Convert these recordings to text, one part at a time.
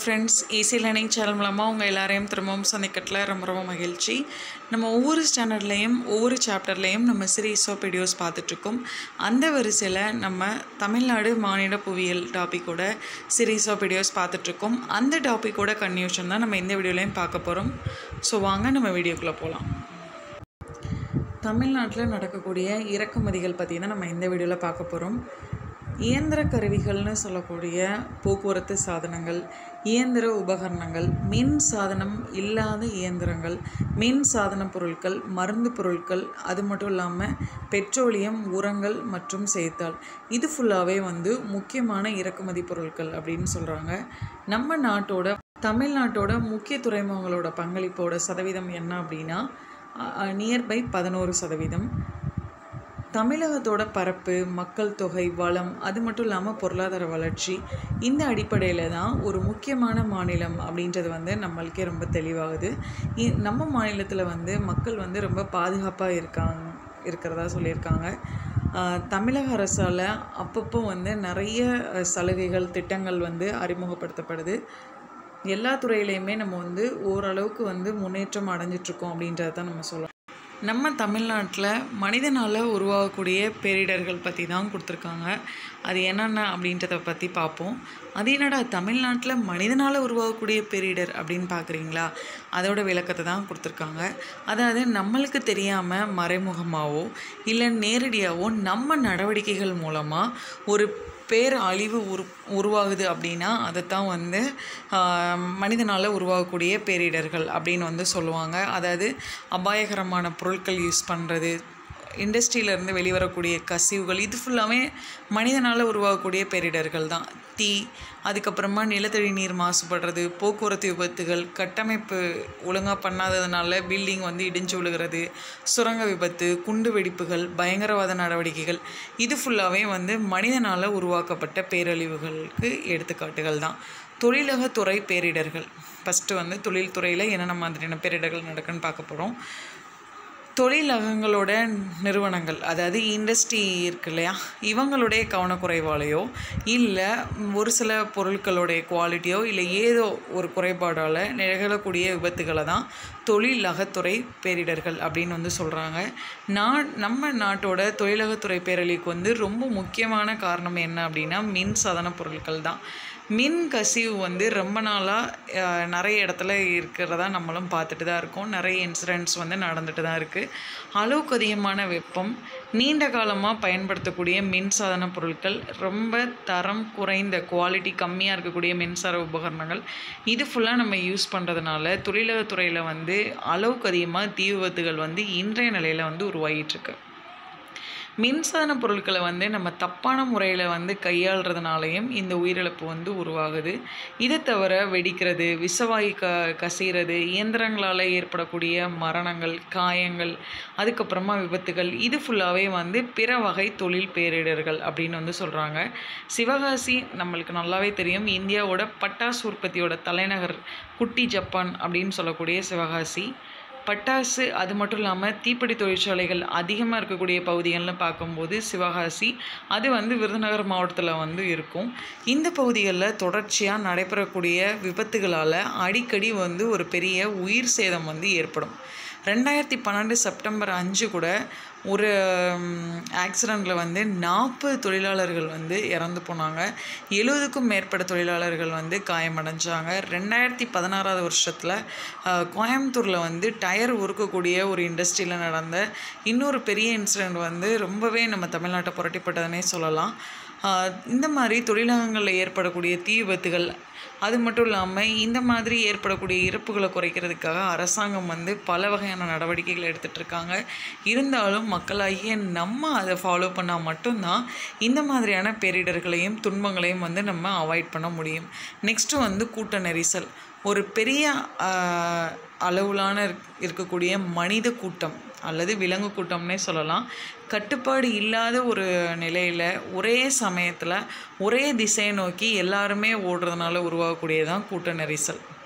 friends easy learning channel மூலமாக உங்கள் எல்லாரையும் திரும்பவும் சந்திக்கட்டில் ரொம்ப ரொம்ப மகிழ்ச்சி நம்ம ஒவ்வொரு ஸ்டாண்டர்ட்லேயும் ஒவ்வொரு சாப்டர்லேயும் நம்ம சீரீஸ் ஆஃப் வீடியோஸ் பார்த்துட்ருக்கோம் அந்த வரிசையில் நம்ம தமிழ்நாடு மாநில புவியியல் டாப்பிக்கோட சீரீஸ் ஆஃப் வீடியோஸ் பார்த்துட்ருக்கோம் அந்த டாப்பிக்கோட கன்யூஷன் தான் நம்ம இந்த வீடியோலையும் பார்க்க போகிறோம் ஸோ வாங்க நம்ம வீடியோக்குள்ளே போகலாம் தமிழ்நாட்டில் நடக்கக்கூடிய இறக்குமதிகள் பற்றி தான் நம்ம இந்த வீடியோவில் பார்க்க போகிறோம் இயந்திர கருவிகள்னு சொல்லக்கூடிய போக்குவரத்து சாதனங்கள் இயந்திர உபகரணங்கள் மின் சாதனம் இல்லாத இயந்திரங்கள் மின் சாதன பொருட்கள் மருந்து பொருட்கள் அது மட்டும் இல்லாமல் பெட்ரோலியம் உரங்கள் மற்றும் செய்தாள் இது ஃபுல்லாகவே வந்து முக்கியமான இறக்குமதி பொருட்கள் அப்படின்னு சொல்கிறாங்க நம்ம நாட்டோட தமிழ்நாட்டோட முக்கிய துறைமுகங்களோட பங்களிப்போட சதவீதம் என்ன அப்படின்னா நியர்பை பதினோரு சதவீதம் தமிழகத்தோட பரப்பு மக்கள் தொகை வளம் அது மட்டும் இல்லாமல் பொருளாதார வளர்ச்சி இந்த அடிப்படையில் தான் ஒரு முக்கியமான மாநிலம் அப்படின்றது வந்து நம்மளுக்கே ரொம்ப தெளிவாகுது இ- நம்ம மாநிலத்தில் வந்து மக்கள் வந்து ரொம்ப பாதுகாப்பாக இருக்காங்க இருக்கிறதா சொல்லியிருக்காங்க ஆஹ் தமிழக அரசால் அப்பப்போ வந்து நிறைய அஹ், சலுகைகள் திட்டங்கள் வந்து அறிமுகப்படுத்தப்படுது எல்லா துறையிலையுமே நம்ம வந்து ஓரளவுக்கு வந்து முன்னேற்றம் அடைஞ்சிட்ருக்கோம் அப்படின்றத தான் நம்ம சொல்லலாம் நம்ம தமிழ்நாட்டில் மனிதனால் உருவாகக்கூடிய பேரிடர்கள் பற்றி தான் கொடுத்துருக்காங்க அது என்னென்ன அப்படின்றத பற்றி பார்ப்போம் அது என்னடா தமிழ்நாட்டில் மனிதனால் உருவாகக்கூடிய பேரிடர் அப்படின்னு பார்க்குறீங்களா அதோட விளக்கத்தை தான் கொடுத்துருக்காங்க அதாவது நம்மளுக்கு தெரியாமல் மறைமுகமாகவோ இல்லை நேரடியாகவோ நம்ம நடவடிக்கைகள் மூலமாக ஒரு பேர் அழிவு உரு உருவாகுது அப்படின்னா அதைத்தான் வந்து மனிதனால் உருவாகக்கூடிய பேரிடர்கள் அப்படின்னு வந்து சொல்லுவாங்க அதாவது அபாயகரமான பொருட்கள் யூஸ் பண்ணுறது இண்டஸ்ட்ரியிலேருந்து வெளிவரக்கூடிய கசிவுகள் இது ஃபுல்லாமே மனிதனால் உருவாகக்கூடிய பேரிடர்கள் தான் தீ அதுக்கப்புறமா நிலத்தடி நீர் மாசுபடுறது போக்குவரத்து விபத்துகள் கட்டமைப்பு ஒழுங்காக பண்ணாததுனால பில்டிங் வந்து இடிஞ்சு விழுகிறது சுரங்க விபத்து குண்டு வெடிப்புகள் பயங்கரவாத நடவடிக்கைகள் இது ஃபுல்லாகவே வந்து மனிதனால் உருவாக்கப்பட்ட பேரழிவுகளுக்கு எடுத்துக்காட்டுகள் தான் தொழிலகத்துறை பேரிடர்கள் ஃபஸ்ட்டு வந்து தொழில்துறையில் என்னென்ன மாதிரியான பேரிடர்கள் நடக்குன்னு பார்க்க போகிறோம் தொழிலகங்களோட நிறுவனங்கள் அதாவது இண்டஸ்ட்ரி இருக்கு இல்லையா இவங்களுடைய கவனக்குறைவாலேயோ இல்லை ஒரு சில பொருட்களுடைய குவாலிட்டியோ இல்லை ஏதோ ஒரு குறைபாடால் நிகழக்கூடிய விபத்துகளை தான் தொழிலகத்துறை பேரிடர்கள் அப்படின்னு வந்து சொல்கிறாங்க நான் நம்ம நாட்டோட தொழிலகத்துறை பேரழிவுக்கு வந்து ரொம்ப முக்கியமான காரணம் என்ன அப்படின்னா மின் சாதன பொருட்கள் தான் மின் கசிவு வந்து ரொம்ப நாளாக நிறைய இடத்துல இருக்கிறதா நம்மளும் பார்த்துட்டு தான் இருக்கோம் நிறைய இன்சிடென்ட்ஸ் வந்து நடந்துட்டு தான் இருக்குது அளவுக்கு அதிகமான வெப்பம் நீண்ட காலமாக பயன்படுத்தக்கூடிய மின்சாதன பொருட்கள் ரொம்ப தரம் குறைந்த குவாலிட்டி கம்மியாக இருக்கக்கூடிய மின்சார உபகரணங்கள் இது ஃபுல்லாக நம்ம யூஸ் பண்ணுறதுனால தொழிலகத்துறையில் வந்து அளவுக்கு அதிகமாக தீ விபத்துகள் வந்து இன்றைய நிலையில் வந்து உருவாகிட்டுருக்கு மின்சாதன பொருட்களை வந்து நம்ம தப்பான முறையில் வந்து கையாளுறதுனாலையும் இந்த உயிரிழப்பு வந்து உருவாகுது இதை தவிர வெடிக்கிறது விஷவாயு க கசிகிறது இயந்திரங்களால் ஏற்படக்கூடிய மரணங்கள் காயங்கள் அதுக்கப்புறமா விபத்துகள் இது ஃபுல்லாகவே வந்து பிற வகை தொழில் பேரிடர்கள் அப்படின்னு வந்து சொல்கிறாங்க சிவகாசி நம்மளுக்கு நல்லாவே தெரியும் இந்தியாவோட பட்டாசு உற்பத்தியோட தலைநகர் குட்டி ஜப்பான் அப்படின்னு சொல்லக்கூடிய சிவகாசி பட்டாசு அது மட்டும் இல்லாமல் தீப்பெட்டி தொழிற்சாலைகள் அதிகமாக இருக்கக்கூடிய பகுதிகள்னு பார்க்கும்போது சிவகாசி அது வந்து விருதுநகர் மாவட்டத்தில் வந்து இருக்கும் இந்த பகுதிகளில் தொடர்ச்சியாக நடைபெறக்கூடிய விபத்துகளால் அடிக்கடி வந்து ஒரு பெரிய உயிர் சேதம் வந்து ஏற்படும் ரெண்டாயிரத்தி பன்னெண்டு செப்டம்பர் அஞ்சு கூட ஒரு ஆக்சிடெண்ட்டில் வந்து நாற்பது தொழிலாளர்கள் வந்து இறந்து போனாங்க எழுபதுக்கும் மேற்பட்ட தொழிலாளர்கள் வந்து காயமடைஞ்சாங்க ரெண்டாயிரத்தி பதினாறாவது வருஷத்தில் கோயம்புத்தூரில் வந்து டயர் உருக்கக்கூடிய ஒரு இண்டஸ்ட்ரியில் நடந்த இன்னொரு பெரிய இன்சிடெண்ட் வந்து ரொம்பவே நம்ம தமிழ்நாட்டை புரட்டிப்பட்டதுனே சொல்லலாம் ஆஹ் இந்த மாதிரி தொழிலகங்களில் ஏற்படக்கூடிய தீ விபத்துகள் அது மட்டும் இல்லாமல் இந்த மாதிரி ஏற்படக்கூடிய இறப்புகளை குறைக்கிறதுக்காக அரசாங்கம் வந்து பல வகையான நடவடிக்கைகள் எடுத்துகிட்டு இருக்காங்க இருந்தாலும் மக்களாகிய நம்ம அதை ஃபாலோ பண்ணால் மட்டும்தான் இந்த மாதிரியான பேரிடர்களையும் துன்பங்களையும் வந்து நம்ம அவாய்ட் பண்ண முடியும் நெக்ஸ்ட்டு வந்து கூட்ட நெரிசல் ஒரு பெரிய ஆஹ், அளவிலான இருக்- இருக்கக்கூடிய மனித கூட்டம் அல்லது விலங்கு கூட்டம்னே சொல்லலாம் கட்டுப்பாடு இல்லாத ஒரு நிலையில் ஒரே சமயத்தில் ஒரே திசையை நோக்கி எல்லாருமே ஓடுறதுனால உருவாகக்கூடியதான் கூட்ட நெரிசல்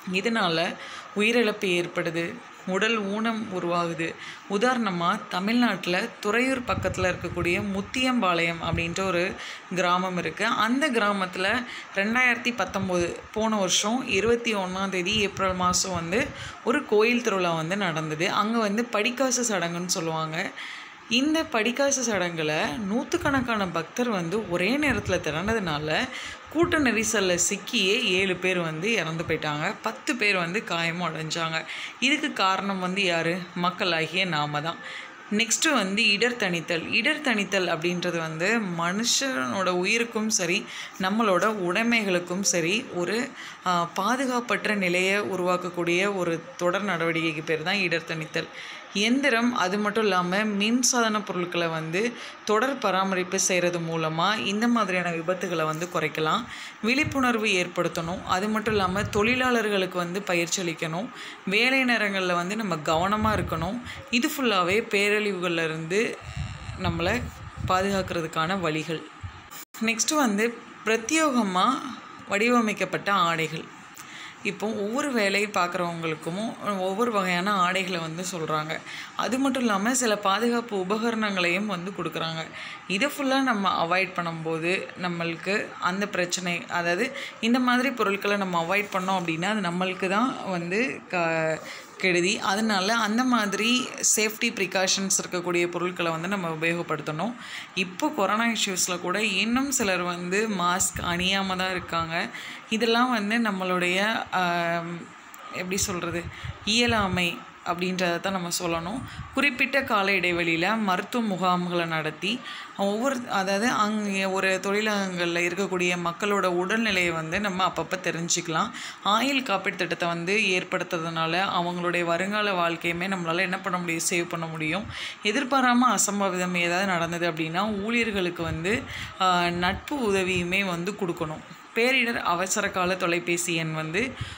இதனால் உயிரிழப்பு ஏற்படுது உடல் ஊனம் உருவாகுது உதாரணமாக தமிழ்நாட்டில் துறையூர் பக்கத்தில் இருக்கக்கூடிய முத்தியம்பாளையம் அப்படின்ற ஒரு கிராமம் இருக்குது அந்த கிராமத்தில் ரெண்டாயிரத்தி பத்தொம்போது போன வருஷம் இருபத்தி ஒன்றாம் தேதி ஏப்ரல் மாதம் வந்து ஒரு கோயில் திருவிழா வந்து நடந்தது அங்கே வந்து படிக்காசு சடங்குன்னு சொல்லுவாங்க இந்த படிக்காசு சடங்கில் நூற்றுக்கணக்கான பக்தர் வந்து ஒரே நேரத்தில் திரண்டதுனால கூட்ட நெரிசலில் சிக்கியே ஏழு பேர் வந்து இறந்து போயிட்டாங்க பத்து பேர் வந்து காயமும் அடைஞ்சாங்க இதுக்கு காரணம் வந்து யார் மக்களாகிய நாம தான் நெக்ஸ்ட்டு வந்து இடர் தணித்தல் இடர் தணித்தல் அப்படின்றது வந்து மனுஷனோட உயிருக்கும் சரி நம்மளோட உடைமைகளுக்கும் சரி ஒரு ஆஹ், பாதுகாப்பற்ற நிலையை உருவாக்கக்கூடிய ஒரு தொடர் நடவடிக்கைக்கு பேர் தான் இடர் தணித்தல் எந்திரம் அது மட்டும் இல்லாமல் மின்சாதன பொருட்களை வந்து தொடர் பராமரிப்பு செய்கிறது மூலமாக இந்த மாதிரியான விபத்துகளை வந்து குறைக்கலாம் விழிப்புணர்வு ஏற்படுத்தணும் அது மட்டும் இல்லாமல் தொழிலாளர்களுக்கு வந்து பயிற்சி அளிக்கணும் வேலை நேரங்களில் வந்து நம்ம கவனமாக இருக்கணும் இது ஃபுல்லாகவே பேரழிவுகள்ல இருந்து நம்மளை பாதுகாக்கிறதுக்கான வழிகள் நெக்ஸ்ட்டு வந்து பிரத்யோகமாக வடிவமைக்கப்பட்ட ஆடைகள் இப்போ ஒவ்வொரு வேலையை பார்க்குறவங்களுக்கும் ஒவ்வொரு வகையான ஆடைகளை வந்து சொல்கிறாங்க அது மட்டும் இல்லாமல் சில பாதுகாப்பு உபகரணங்களையும் வந்து கொடுக்குறாங்க இதை ஃபுல்லாக நம்ம அவாய்ட் பண்ணும்போது நம்மளுக்கு அந்த பிரச்சனை அதாவது இந்த மாதிரி பொருட்களை நம்ம அவாய்ட் பண்ணோம் அப்படின்னா அது நம்மளுக்கு தான் வந்து க கெடுதி அதனால அந்த மாதிரி சேஃப்டி ப்ரிகாஷன்ஸ் இருக்கக்கூடிய பொருட்களை வந்து நம்ம உபயோகப்படுத்தணும் இப்போ கொரோனா இஷ்யூஸில் கூட இன்னும் சிலர் வந்து மாஸ்க் அணியாமல் தான் இருக்காங்க இதெல்லாம் வந்து நம்மளுடைய ஆம், எப்படி சொல்கிறது இயலாமை அப்படின்றத தான் நம்ம சொல்லணும் குறிப்பிட்ட கால இடைவெளியில் மருத்துவ முகாம்களை நடத்தி ஒவ்வொரு அதாவது அங்கே ஒரு தொழிலகங்களில் இருக்கக்கூடிய மக்களோட உடல்நிலையை வந்து நம்ம அப்பப்போ தெரிஞ்சுக்கலாம் ஆயுள் காப்பீடு திட்டத்தை வந்து ஏற்படுத்துறதுனால அவங்களுடைய வருங்கால வாழ்க்கையுமே நம்மளால் என்ன பண்ண முடியும் சேவ் பண்ண முடியும் எதிர்பாராமல் அசம்பாவிதம் ஏதாவது நடந்தது அப்படின்னா ஊழியர்களுக்கு வந்து ஆஹ், நட்பு உதவியுமே வந்து கொடுக்கணும் பேரிடர் அவசர கால தொலைபேசி எண் வந்து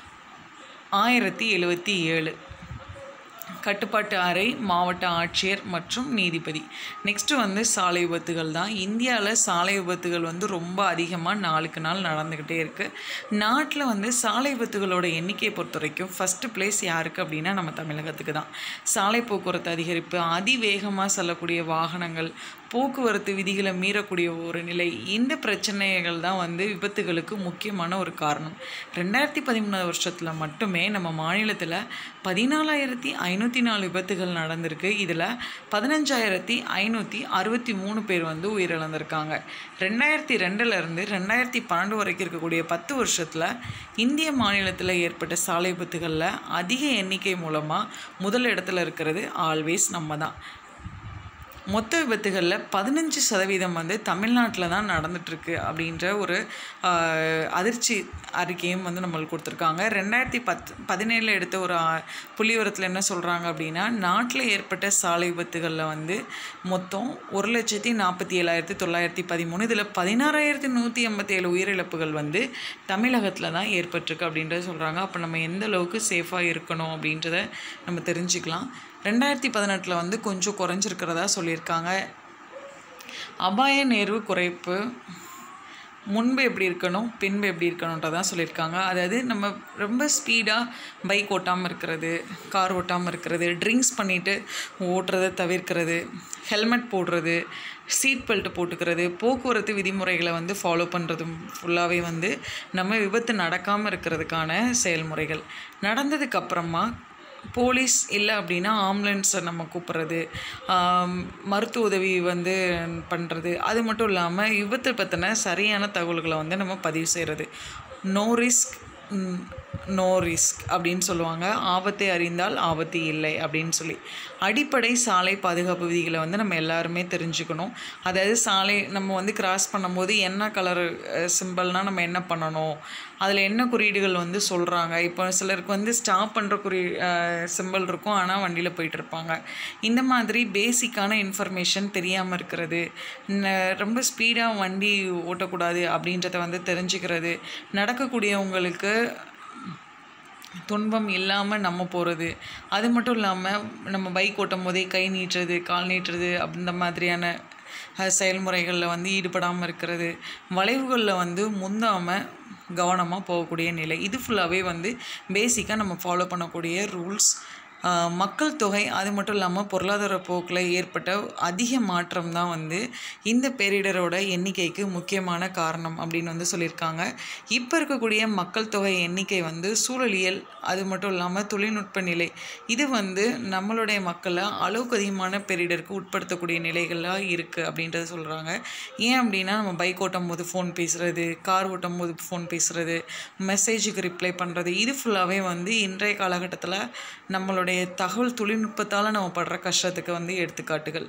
ஆயிரத்தி எழுவத்தி ஏழு கட்டுப்பாட்டு அறை மாவட்ட ஆட்சியர் மற்றும் நீதிபதி நெக்ஸ்ட்டு வந்து சாலை விபத்துகள் தான் இந்தியாவில் சாலை விபத்துகள் வந்து ரொம்ப அதிகமாக நாளுக்கு நாள் நடந்துக்கிட்டே இருக்குது நாட்டில் வந்து சாலை விபத்துகளோட எண்ணிக்கையை பொறுத்த வரைக்கும் ஃபஸ்ட்டு பிளேஸ் யாருக்கு அப்படின்னா நம்ம தமிழகத்துக்கு தான் சாலை போக்குவரத்து அதிகரிப்பு அதிவேகமாக செல்லக்கூடிய வாகனங்கள் போக்குவரத்து விதிகளை மீறக்கூடிய ஒரு நிலை இந்த பிரச்சனைகள் தான் வந்து விபத்துகளுக்கு முக்கியமான ஒரு காரணம் ரெண்டாயிரத்தி பதிமூணாவது வருஷத்தில் மட்டுமே நம்ம மாநிலத்தில் பதினாலாயிரத்தி ஐநூற்றி நாலு விபத்துகள் நடந்திருக்கு இதில் பதினஞ்சாயிரத்தி ஐநூற்றி அறுபத்தி மூணு பேர் வந்து உயிரிழந்திருக்காங்க ரெண்டாயிரத்தி ரெண்டுலேருந்து ரெண்டாயிரத்தி பன்னெண்டு வரைக்கும் இருக்கக்கூடிய பத்து வருஷத்தில் இந்திய மாநிலத்தில் ஏற்பட்ட சாலை விபத்துகளில் அதிக எண்ணிக்கை மூலமாக முதல் இடத்துல இருக்கிறது ஆல்வேஸ் நம்ம தான் மொத்த விபத்துகளில் பதினஞ்சு சதவீதம் வந்து தமிழ்நாட்டில் தான் நடந்துட்டுருக்கு அப்படின்ற ஒரு ஆஹ், அதிர்ச்சி அறிக்கையும் வந்து நம்மளுக்கு கொடுத்துருக்காங்க ரெண்டாயிரத்தி பத் பதினேழில் எடுத்த ஒரு ஆ- புள்ளிவிவரத்தில் என்ன சொல்கிறாங்க அப்படின்னா நாட்டில் ஏற்பட்ட சாலை விபத்துகளில் வந்து மொத்தம் ஒரு லட்சத்தி நாற்பத்தி ஏழாயிரத்தி தொள்ளாயிரத்தி பதிமூணு இதில் பதினாறாயிரத்தி நூற்றி எண்பத்தி ஏழு உயிரிழப்புகள் வந்து தமிழகத்தில் தான் ஏற்பட்டிருக்கு அப்படின்றத சொல்கிறாங்க அப்போ நம்ம எந்த அளவுக்கு சேஃபாக இருக்கணும் அப்படின்றத நம்ம தெரிஞ்சுக்கலாம் ரெண்டாயிரத்தி பதினெட்டில் வந்து கொஞ்சம் குறைஞ்சிருக்கிறதா சொல்லியிருக்காங்க அபாய நேர்வு குறைப்பு முன்பு எப்படி இருக்கணும் பின்பு எப்படி இருக்கணுன்றதான் சொல்லியிருக்காங்க அதாவது நம்ம ரொம்ப ஸ்பீடாக பைக் ஓட்டாமல் இருக்கிறது கார் ஓட்டாமல் இருக்கிறது ட்ரிங்க்ஸ் பண்ணிவிட்டு ஓட்டுறதை தவிர்க்கிறது ஹெல்மெட் போடுறது சீட் பெல்ட் போட்டுக்கிறது போக்குவரத்து விதிமுறைகளை வந்து ஃபாலோ பண்ணுறது ஃபுல்லாகவே வந்து நம்ம விபத்து நடக்காமல் இருக்கிறதுக்கான செயல்முறைகள் நடந்ததுக்கப்புறமா போலீஸ் இல்லை அப்படின்னா ஆம்புலன்ஸை நம்ம கூப்பிட்றது மருத்துவ உதவி வந்து பண்ணுறது அது மட்டும் இல்லாமல் விபத்தை பற்றின சரியான தகவல்களை வந்து நம்ம பதிவு செய்கிறது நோ ரிஸ்க் நோ ரிஸ்க் அப்படின்னு சொல்லுவாங்க ஆபத்தை அறிந்தால் ஆபத்து இல்லை அப்படின்னு சொல்லி அடிப்படை சாலை பாதுகாப்பு விதிகளை வந்து நம்ம எல்லாருமே தெரிஞ்சுக்கணும் அதாவது சாலை நம்ம வந்து கிராஸ் பண்ணும்போது என்ன கலர் சிம்பிள்னால் நம்ம என்ன பண்ணணும் அதில் என்ன குறியீடுகள் வந்து சொல்கிறாங்க இப்போ சிலருக்கு வந்து ஸ்டாப் பண்ணுற குறி சிம்பிள் இருக்கும் ஆனால் வண்டியில் போயிட்டு இருப்பாங்க இந்த மாதிரி பேசிக்கான இன்ஃபர்மேஷன் தெரியாமல் இருக்கிறது ந- ரொம்ப ஸ்பீடாக வண்டி ஓட்டக்கூடாது அப்படின்றத வந்து தெரிஞ்சுக்கிறது நடக்கக்கூடியவங்களுக்கு துன்பம் இல்லாமல் நம்ம போகிறது அது மட்டும் இல்லாமல் நம்ம பைக் ஓட்டும் போதே கை நீட்டுறது கால் நீட்டுறது அந்த மாதிரியான அஹ், செயல்முறைகளில் வந்து ஈடுபடாமல் இருக்கிறது வளைவுகளில் வந்து முந்தாமல் கவனமாக போகக்கூடிய நிலை இது ஃபுல்லாகவே வந்து பேசிக்காக நம்ம ஃபாலோ பண்ணக்கூடிய ரூல்ஸ் ஆஹ் மக்கள் தொகை அது மட்டும் இல்லாமல் பொருளாதார போக்கில் ஏற்பட்ட அதிக மாற்றம் தான் வந்து இந்த பேரிடரோட எண்ணிக்கைக்கு முக்கியமான காரணம் அப்படின்னு வந்து சொல்லியிருக்காங்க இப்போ இருக்கக்கூடிய மக்கள் தொகை எண்ணிக்கை வந்து சூழலியல் அது மட்டும் இல்லாமல் தொழில்நுட்ப நிலை இது வந்து நம்மளுடைய மக்களை அளவுக்கு அதிகமான பேரிடருக்கு உட்படுத்தக்கூடிய நிலைகளாக இருக்குது அப்படின்றத சொல்கிறாங்க ஏன் அப்படின்னா நம்ம பைக் ஓட்டும் போது ஃபோன் பேசுகிறது கார் ஓட்டும் போது ஃபோன் பேசுகிறது மெசேஜுக்கு ரிப்ளை பண்ணுறது இது ஃபுல்லாகவே வந்து இன்றைய காலகட்டத்தில் நம்மளுடைய தகவல் தொழில்நுட்பத்தால் நம்ம படுற கஷ்டத்துக்கு வந்து எடுத்துக்காட்டுகள்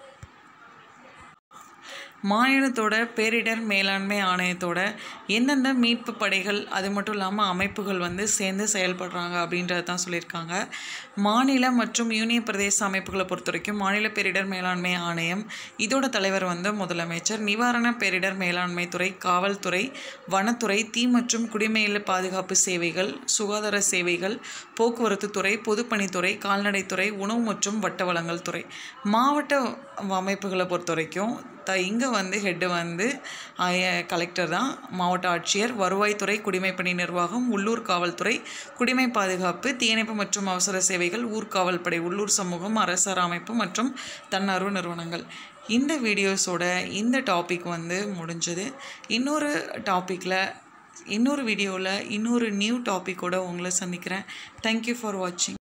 மாநிலத்தோட பேரிடர் மேலாண்மை ஆணையத்தோட எந்தெந்த மீட்பு படைகள் அது மட்டும் இல்லாமல் அமைப்புகள் வந்து சேர்ந்து செயல்படுறாங்க அப்படின்றத தான் சொல்லியிருக்காங்க மாநில மற்றும் யூனியன் பிரதேச அமைப்புகளை பொறுத்த வரைக்கும் மாநில பேரிடர் மேலாண்மை ஆணையம் இதோட தலைவர் வந்து முதலமைச்சர் நிவாரண பேரிடர் மேலாண்மை துறை காவல்துறை வனத்துறை தீ மற்றும் குடிமையில பாதுகாப்பு சேவைகள் சுகாதார சேவைகள் போக்குவரத்து துறை பொதுப்பணித்துறை கால்நடைத்துறை உணவு மற்றும் வட்ட வளங்கள் துறை மாவட்ட அமைப்புகளை பொறுத்த வரைக்கும் த இங்கே வந்து ஹெட்டு வந்து கலெக்டர் தான் மாவட்ட ஆட்சியர் வருவாய்த்துறை குடிமைப்பணி நிர்வாகம் உள்ளூர் காவல்துறை குடிமை பாதுகாப்பு தீயணைப்பு மற்றும் அவசர சேவைகள் ஊர்காவல் படை உள்ளூர் சமூகம் அரசார் அமைப்பு மற்றும் தன்னார்வ நிறுவனங்கள் இந்த வீடியோஸோட இந்த டாபிக் வந்து முடிஞ்சது இன்னொரு டாப்பிக்கில் இன்னொரு வீடியோவில் இன்னொரு நியூ டாப்பிக்கோட உங்களை சந்திக்கிறேன் தேங்க்யூ ஃபார் வாட்சிங்